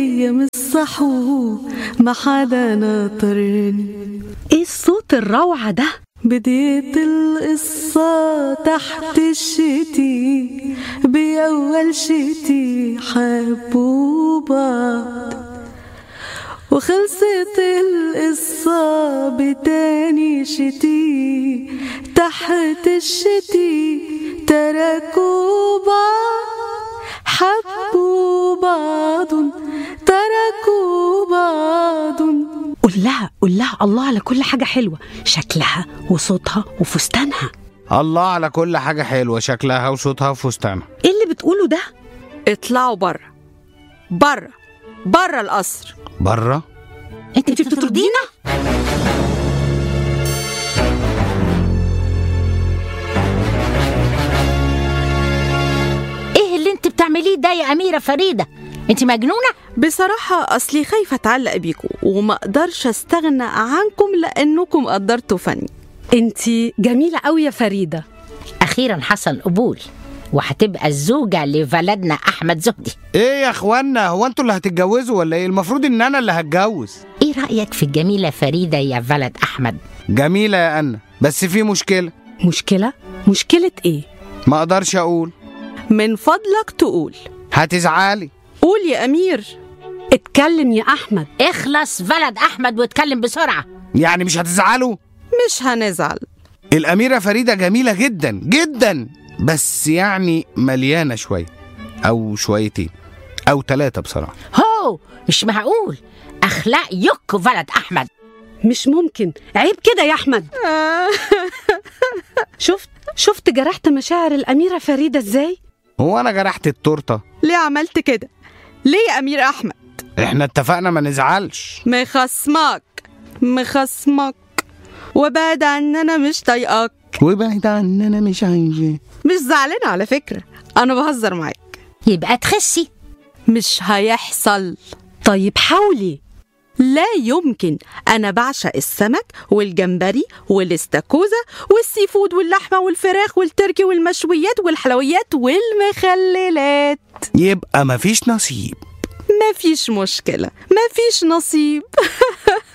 من الصحو ما حدا ناطرني ايه الصوت الروعة ده بديت القصة تحت الشتي بأول شتي حبوا بعض وخلصت القصة بتاني شتي تحت الشتي تركوا بعض حبوا بعض تركوا بعض قول لها قول لها الله على كل حاجة حلوة شكلها وصوتها وفستانها الله على كل حاجة حلوة شكلها وصوتها وفستانها ايه اللي بتقوله ده اطلعوا بره بره بره القصر بره انت بتطردينا ايه اللي انت بتعمليه ده يا اميره فريده انت مجنونه بصراحة أصلي خايفة أتعلق بيكم وما أقدرش أستغنى عنكم لأنكم قدرتوا فني انت جميلة قوي يا فريدة اخيرا حصل قبول وهتبقى الزوجه لولدنا احمد زهدي ايه يا اخوانا هو انتوا اللي هتتجوزوا ولا ايه المفروض ان انا اللي هتجوز ايه رايك في الجميله فريده يا ولد احمد جميلة يا أنا بس في مشكلة مشكلة مشكلة ايه ما اقدرش اقول من فضلك تقول هتزعلي قول يا أمير اتكلم يا احمد اخلص ولد احمد واتكلم بسرعه يعني مش هتزعلوا مش هنزعل الأميرة فريدة جميلة جدا جدا بس يعني مليانة شوية أو شويتين أو ثلاثة بصراحة هو مش معقول اخلاق يك ولد احمد مش ممكن عيب كده يا احمد شفت شفت جرحت مشاعر الاميرة فريدة ازاي هو أنا جرحت التورتة ليه عملت كده؟ ليه يا أمير أحمد؟ إحنا اتفقنا ما نزعلش مخصمك مخصمك وبعد عن أنا مش طايقاك وبعد عننا مش عايزة مش زعلانة على فكرة أنا بهزر معاك يبقى تخسي مش هيحصل طيب حاولي لا يمكن أنا بعشق السمك والجمبري والاستاكوزا والسي فود واللحمة والفراخ والتركي والمشويات والحلويات والمخللات يبقى مفيش نصيب مفيش مشكلة مفيش نصيب